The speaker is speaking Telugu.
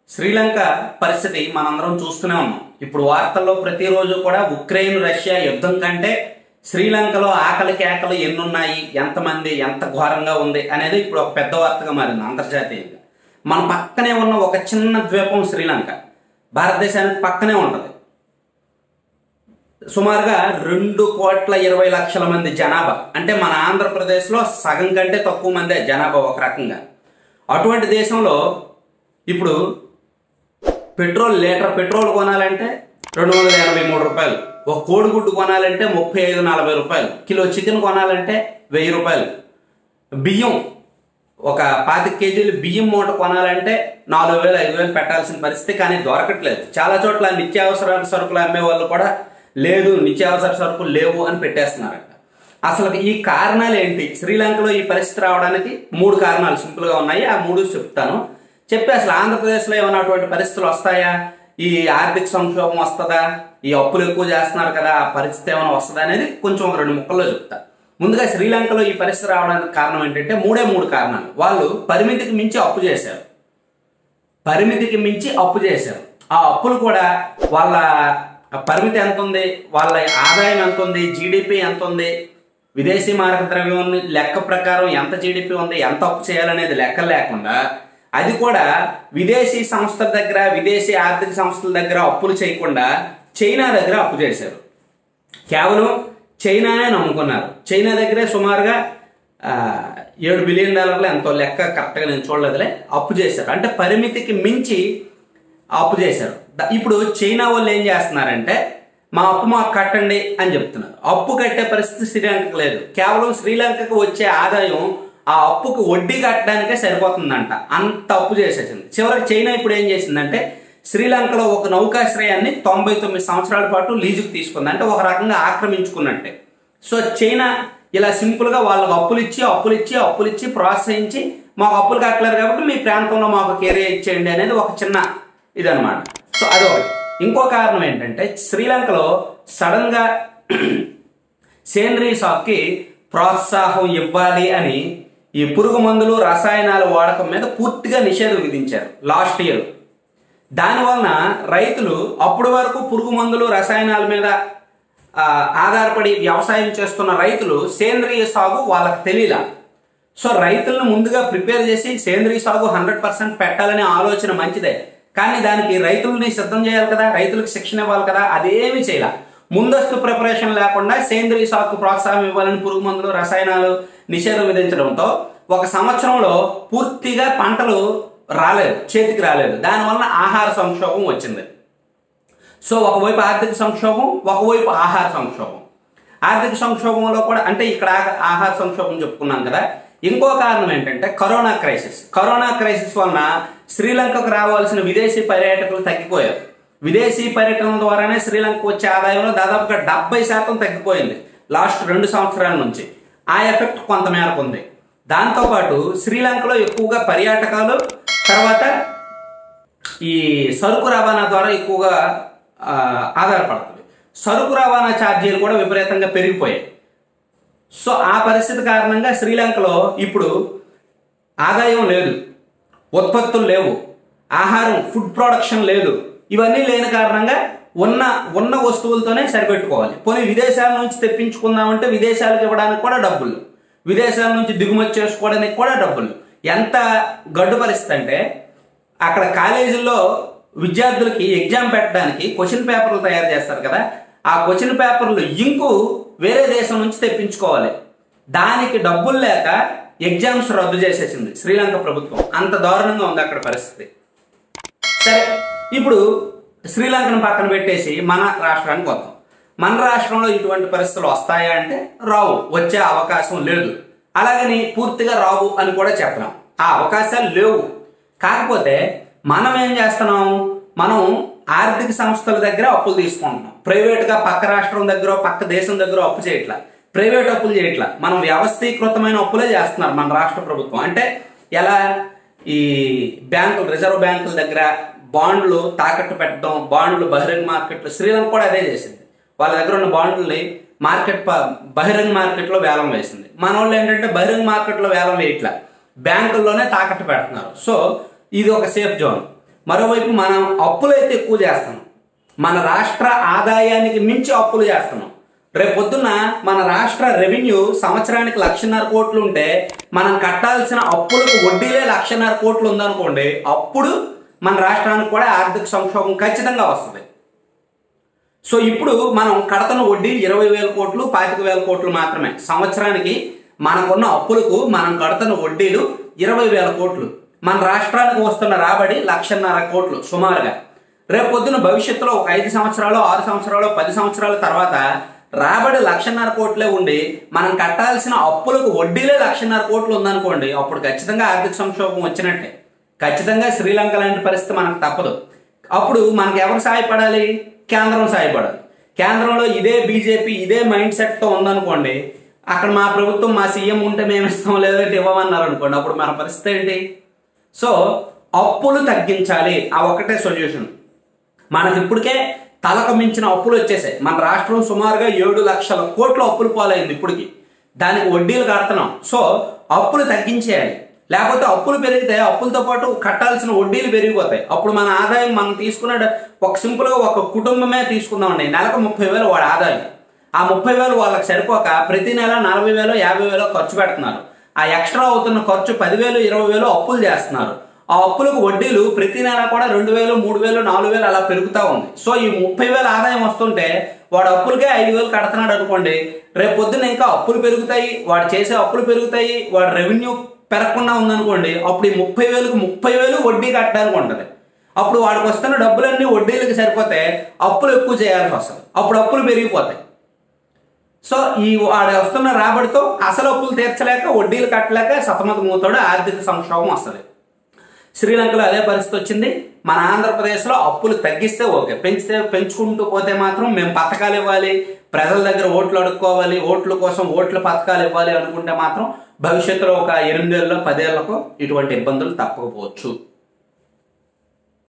శ్రీలంక పరిస్థితి మనందరం చూస్తూనే ఉన్నాం ఇప్పుడు వార్తల్లో ప్రతిరోజు కూడా ఉక్రెయిన్ రష్యా యుద్ధం కంటే శ్రీలంకలో ఆకలి కేకలు ఎన్నున్నాయి ఎంతమంది ఎంత ఘోరంగా ఉంది అనేది ఇప్పుడు ఒక పెద్ద వార్తగా మారింది అంతర్జాతీయంగా మన పక్కనే ఉన్న ఒక చిన్న ద్వీపం శ్రీలంక భారతదేశానికి పక్కనే ఉంటుంది సుమారుగా రెండు కోట్ల ఇరవై లక్షల మంది జనాభా అంటే మన ఆంధ్రప్రదేశ్లో సగం కంటే తక్కువ మందే జనాభా ఒక రకంగా అటువంటి దేశంలో ఇప్పుడు పెట్రోల్ లీటర్ పెట్రోల్ కొనాలంటే రెండు వందల ఎనభై మూడు రూపాయలు ఒక కోడిగుడ్డు కొనాలంటే ముప్పై ఐదు నలభై రూపాయలు కిలో చికెన్ కొనాలంటే వెయ్యి రూపాయలు బియ్యం ఒక పాతిక కేజీలు బియ్యం మూట కొనాలంటే నాలుగు వేలు ఐదు వేలు పెట్టాల్సిన పరిస్థితి కానీ దొరకట్లేదు చాలా చోట్ల నిత్యావసర సరుకులు అమ్మే వాళ్ళు కూడా లేదు నిత్యావసర సరుకులు లేవు అని పెట్టేస్తున్నారంట అసలు ఈ కారణాలు ఏంటి శ్రీలంకలో ఈ పరిస్థితి రావడానికి మూడు కారణాలు సింపుల్గా ఉన్నాయి ఆ మూడు చెప్తాను చెప్పి అసలు ఆంధ్రప్రదేశ్లో ఏమైనా అటువంటి పరిస్థితులు వస్తాయా ఈ ఆర్థిక సంక్షోభం వస్తుందా ఈ అప్పులు ఎక్కువ చేస్తున్నారు కదా ఆ పరిస్థితి ఏమైనా వస్తుందా అనేది కొంచెం ఒక రెండు ముక్కల్లో చెప్తా ముందుగా శ్రీలంకలో ఈ పరిస్థితి రావడానికి కారణం ఏంటంటే మూడే మూడు కారణాలు వాళ్ళు పరిమితికి మించి అప్పు చేశారు పరిమితికి మించి అప్పు చేశారు ఆ అప్పులు కూడా వాళ్ళ పరిమితి ఎంత ఉంది వాళ్ళ ఆదాయం ఎంత ఉంది జీడిపి ఎంత ఉంది విదేశీ మారక ద్రవ్యం లెక్క ప్రకారం ఎంత జీడిపి ఉంది ఎంత అప్పు చేయాలనేది లెక్క లేకుండా అది కూడా విదేశీ సంస్థల దగ్గర విదేశీ ఆర్థిక సంస్థల దగ్గర అప్పులు చేయకుండా చైనా దగ్గర అప్పు చేశారు కేవలం చైనానే నమ్ముకున్నారు చైనా దగ్గరే సుమారుగా ఆ, ఏడు బిలియన్ డాలర్లు ఎంతో లెక్క కరెక్ట్గా నేను చూడలేదులే అప్పు చేశారు అంటే పరిమితికి మించి అప్పు చేశారు ద- ఇప్పుడు చైనా వాళ్ళు ఏం చేస్తున్నారంటే మా అప్పు మాకు కట్టండి అని చెప్తున్నారు అప్పు కట్టే పరిస్థితి శ్రీలంకకు లేదు కేవలం శ్రీలంకకు వచ్చే ఆదాయం ఆ అప్పుకు వడ్డీ కట్టడానికే సరిపోతుందంట అంత అప్పు చేసేసింది చివరికి చైనా ఇప్పుడు ఏం చేసిందంటే శ్రీలంకలో ఒక నౌకాశ్రయాన్ని తొంభై తొమ్మిది సంవత్సరాల పాటు లీజుకు తీసుకుంది అంటే ఒక రకంగా ఆక్రమించుకున్నట్టే సో చైనా ఇలా సింపుల్గా వాళ్ళకి అప్పులు ఇచ్చి అప్పులు ఇచ్చి అప్పులు ఇచ్చి ప్రోత్సహించి మాకు అప్పులు కట్టలేరు కాబట్టి మీ ప్రాంతంలో మాకు కేరియా ఇచ్చేయండి అనేది ఒక చిన్న ఇదనమాట సో అదొకటి ఇంకో కారణం ఏంటంటే శ్రీలంకలో సడన్గా సేంద్రీయ సాగుకి ప్రోత్సాహం ఇవ్వాలి అని ఈ పురుగు మందులు రసాయనాల వాడకం మీద పూర్తిగా నిషేధం విధించారు లాస్ట్ ఇయర్ దానివలన రైతులు అప్పటి వరకు పురుగు మందులు రసాయనాల మీద ఆ, ఆధారపడి వ్యవసాయం చేస్తున్న రైతులు సేంద్రియ సాగు వాళ్ళకి తెలియలా సో రైతులను ముందుగా ప్రిపేర్ చేసి సేంద్రియ సాగు హండ్రెడ్ పర్సెంట్ పెట్టాలనే ఆలోచన మంచిదే కానీ దానికి రైతులని సిద్ధం చేయాలి కదా రైతులకు శిక్షణ ఇవ్వాలి కదా అదేమీ చేయాల ముందస్తు ప్రిపరేషన్ లేకుండా సేంద్రియ సాగుకు ప్రోత్సాహం ఇవ్వాలని పురుగు మందులు రసాయనాలు నిషేధం విధించడంతో ఒక సంవత్సరంలో పూర్తిగా పంటలు రాలేదు చేతికి రాలేదు దానివల్ల ఆహార సంక్షోభం వచ్చింది సో ఒకవైపు ఆర్థిక సంక్షోభం ఒకవైపు ఆహార సంక్షోభం ఆర్థిక సంక్షోభంలో కూడా అంటే ఇక్కడ ఆ- ఆహార సంక్షోభం చెప్పుకున్నాం కదా ఇంకో కారణం ఏంటంటే కరోనా క్రైసిస్ కరోనా క్రైసిస్ వలన శ్రీలంకకు రావాల్సిన విదేశీ పర్యాటకులు తగ్గిపోయారు విదేశీ పర్యటన ద్వారానే శ్రీలంకకు వచ్చే ఆదాయంలో దాదాపుగా డెబ్బై శాతం తగ్గిపోయింది లాస్ట్ రెండు సంవత్సరాల నుంచి ఆ ఎఫెక్ట్ కొంత మేరకు ఉంది దాంతోపాటు శ్రీలంకలో ఎక్కువగా పర్యాటకాలు తర్వాత ఈ సరుకు రవాణా ద్వారా ఎక్కువగా ఆ, ఆధారపడుతుంది సరుకు రవాణా ఛార్జీలు కూడా విపరీతంగా పెరిగిపోయాయి సో ఆ పరిస్థితి కారణంగా శ్రీలంకలో ఇప్పుడు ఆదాయం లేదు ఉత్పత్తులు లేవు ఆహారం ఫుడ్ ప్రొడక్షన్ లేదు ఇవన్నీ లేని కారణంగా ఉన్న ఉన్న వస్తువులతోనే సరిపెట్టుకోవాలి పోనీ విదేశాల నుంచి తెప్పించుకుందామంటే విదేశాలకు ఇవ్వడానికి కూడా డబ్బులు విదేశాల నుంచి దిగుమతి చేసుకోవడానికి కూడా డబ్బులు ఎంత గడ్డు పరిస్థితి అంటే అక్కడ కాలేజీల్లో విద్యార్థులకి ఎగ్జామ్ పెట్టడానికి క్వశ్చన్ పేపర్లు తయారు చేస్తారు కదా ఆ క్వశ్చన్ పేపర్లు ఇంకు వేరే దేశం నుంచి తెప్పించుకోవాలి దానికి డబ్బులు లేక ఎగ్జామ్స్ రద్దు చేసేసింది శ్రీలంక ప్రభుత్వం అంత దారుణంగా ఉంది అక్కడ పరిస్థితి సరే ఇప్పుడు శ్రీలంకను పక్కన పెట్టేసి మన రాష్ట్రానికి వద్దాం మన రాష్ట్రంలో ఇటువంటి పరిస్థితులు వస్తాయా అంటే రావు వచ్చే అవకాశం లేదు అలాగని పూర్తిగా రావు అని కూడా చెప్పలేం ఆ అవకాశాలు లేవు కాకపోతే మనం ఏం చేస్తున్నాం మనం ఆర్థిక సంస్థల దగ్గర అప్పులు తీసుకుంటున్నాం ప్రైవేట్గా పక్క రాష్ట్రం దగ్గర పక్క దేశం దగ్గర అప్పు చేయట్లా ప్రైవేట్ అప్పులు చేయట్లా మనం వ్యవస్థీకృతమైన అప్పులే చేస్తున్నారు మన రాష్ట్ర ప్రభుత్వం అంటే ఎలా ఈ బ్యాంకులు రిజర్వ్ బ్యాంకుల దగ్గర బాండ్లు తాకట్టు పెట్టడం బాండ్లు బహిరంగ మార్కెట్లు శ్రీలంక కూడా అదే చేసింది వాళ్ళ దగ్గర ఉన్న బాండ్లని మార్కెట్ ప- బహిరంగ మార్కెట్లో వేలం వేసింది మన వాళ్ళు ఏంటంటే బహిరంగ మార్కెట్లో వేలం వేయట్లా బ్యాంకుల్లోనే తాకట్టు పెడుతున్నారు సో ఇది ఒక సేఫ్ జోన్ మరోవైపు మనం అప్పులు అయితే ఎక్కువ చేస్తున్నాం మన రాష్ట్ర ఆదాయానికి మించి అప్పులు చేస్తున్నాం రేపొద్దున మన రాష్ట్ర రెవెన్యూ సంవత్సరానికి లక్షన్నర కోట్లు ఉంటే మనం కట్టాల్సిన అప్పులకు వడ్డీలే లక్షన్నర కోట్లు ఉందనుకోండి అప్పుడు మన రాష్ట్రానికి కూడా ఆర్థిక సంక్షోభం ఖచ్చితంగా వస్తుంది సో ఇప్పుడు మనం కడతన వడ్డీ ఇరవై వేల కోట్లు పాతిక వేల కోట్లు మాత్రమే సంవత్సరానికి మనకున్న అప్పులకు మనం కడుతున్న వడ్డీలు ఇరవై వేల కోట్లు మన రాష్ట్రానికి వస్తున్న రాబడి లక్షన్నర కోట్లు సుమారుగా రేపు పొద్దున భవిష్యత్తులో ఒక ఐదు సంవత్సరాలు ఆరు సంవత్సరాలు పది సంవత్సరాల తర్వాత రాబడి లక్షన్నర కోట్లే ఉండి మనం కట్టాల్సిన అప్పులకు వడ్డీలే లక్షన్నర కోట్లు ఉందనుకోండి అప్పుడు ఖచ్చితంగా ఆర్థిక సంక్షోభం వచ్చినట్టే ఖచ్చితంగా శ్రీలంక లాంటి పరిస్థితి మనకు తప్పదు అప్పుడు మనకు ఎవరు సాయపడాలి కేంద్రం సాయపడాలి కేంద్రంలో ఇదే బీజేపీ ఇదే మైండ్ సెట్తో ఉందనుకోండి అక్కడ మా ప్రభుత్వం మా సీఎం ఉంటే మేము ఇస్తాం లేదంటే ఇవ్వమన్నారు అనుకోండి అప్పుడు మన పరిస్థితి ఏంటి సో అప్పులు తగ్గించాలి ఆ ఒకటే సొల్యూషన్ మనకి ఇప్పటికే తలకు మించిన అప్పులు వచ్చేసాయి మన రాష్ట్రం సుమారుగా ఏడు లక్షల కోట్ల అప్పులు పాలైంది ఇప్పటికి దానికి వడ్డీలు కడుతున్నాం సో అప్పులు తగ్గించేయాలి లేకపోతే అప్పులు పెరిగితే అప్పులతో పాటు కట్టాల్సిన వడ్డీలు పెరిగిపోతాయి అప్పుడు మన ఆదాయం మనం తీసుకున్న ఒక సింపుల్గా ఒక కుటుంబమే తీసుకుందామండి నెలకు ముప్పై వేలు వాడి ఆదాయం ఆ ముప్పై వేలు వాళ్ళకి సరిపోక ప్రతి నెల నలభై వేలు యాభై వేలు ఖర్చు పెడుతున్నారు ఆ ఎక్స్ట్రా అవుతున్న ఖర్చు పదివేలు ఇరవై వేలు అప్పులు చేస్తున్నారు ఆ అప్పులకు వడ్డీలు ప్రతి నెల కూడా రెండు వేలు మూడు వేలు నాలుగు వేలు అలా పెరుగుతూ ఉంది సో ఈ ముప్పై వేల ఆదాయం వస్తుంటే వాడు అప్పులకే ఐదు వేలు కడుతున్నాడు అనుకోండి రేపు పొద్దున్న ఇంకా అప్పులు పెరుగుతాయి వాడు చేసే అప్పులు పెరుగుతాయి వాడు రెవెన్యూ పెరగకుండా ఉందనుకోండి అప్పుడు ఈ ముప్పై వేలకు ముప్పై వేలు వడ్డీ కట్టడానికి ఉంటుంది అప్పుడు వాడికి వస్తున్న డబ్బులన్నీ వడ్డీలకి సరిపోతే అప్పులు ఎక్కువ చేయాల్సి వస్తుంది అప్పుడు అప్పులు పెరిగిపోతాయి సో ఈ వాడు వస్తున్న రాబడితో అసలు అప్పులు తీర్చలేక వడ్డీలు కట్టలేక సతమతమవుతాడు ఆర్థిక సంక్షోభం వస్తుంది శ్రీలంకలో అదే పరిస్థితి వచ్చింది మన ఆంధ్రప్రదేశ్లో అప్పులు తగ్గిస్తే ఓకే పెంచితే పెంచుకుంటూ పోతే మాత్రం మేము పథకాలు ఇవ్వాలి ప్రజల దగ్గర ఓట్లు అడుక్కోవాలి ఓట్ల కోసం ఓట్ల పథకాలు ఇవ్వాలి అనుకుంటే మాత్రం భవిష్యత్తులో ఒక ఎనిమిదేళ్ళలో పదేళ్లకు ఇటువంటి ఇబ్బందులు తప్పకపోవచ్చు